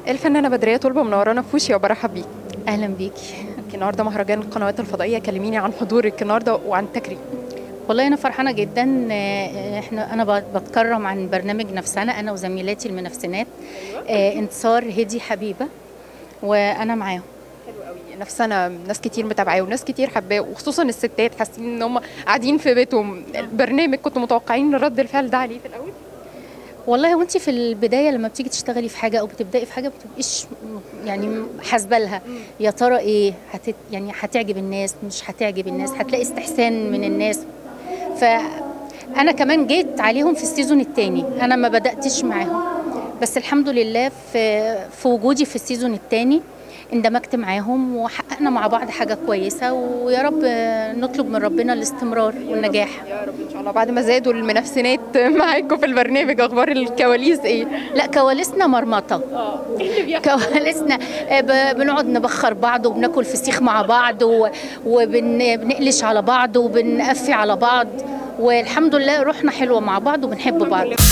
الفنانه بدريه طلبه منورانا في وشي وبرحب بيك اهلا بيكي النهارده مهرجان القنوات الفضائيه كلميني عن حضورك النهارده وعن التكريم والله انا فرحانه جدا آه، احنا انا ب- بتكرم عن برنامج نفسنا انا وزميلاتي المنافسات آه، انتصار هدي حبيبه وانا معاهم حلو قوي نفسنا ناس كتير متابعاه وناس كتير حباه وخصوصا الستات حاسين ان هم قاعدين في بيتهم البرنامج كنتوا متوقعين رد الفعل ده عليه في الاول والله وانت في البدايه لما بتيجي تشتغلي في حاجه او بتبداي في حاجه ما بتبقيش م- يعني حاسبه لها يا ترى ايه هتت يعني هتعجب الناس مش هتعجب الناس هتلاقي استحسان من الناس فانا كمان جيت عليهم في السيزون الثاني انا ما بداتش معاهم بس الحمد لله في في وجودي في السيزون الثاني اندمجت معاهم وحققنا مع بعض حاجه كويسه ويا رب نطلب من ربنا الاستمرار والنجاح يا رب ان شاء الله بعد ما زادوا المنافسينات معاكم في البرنامج اخبار الكواليس ايه لا كواليسنا مرمطه ايه اللي بيحصل كواليسنا آه، ب- بنقعد نبخر بعض وبناكل فسيخ مع بعض وبنقلش على بعض وبنقفي على بعض والحمد لله روحنا حلوه مع بعض وبنحب بعض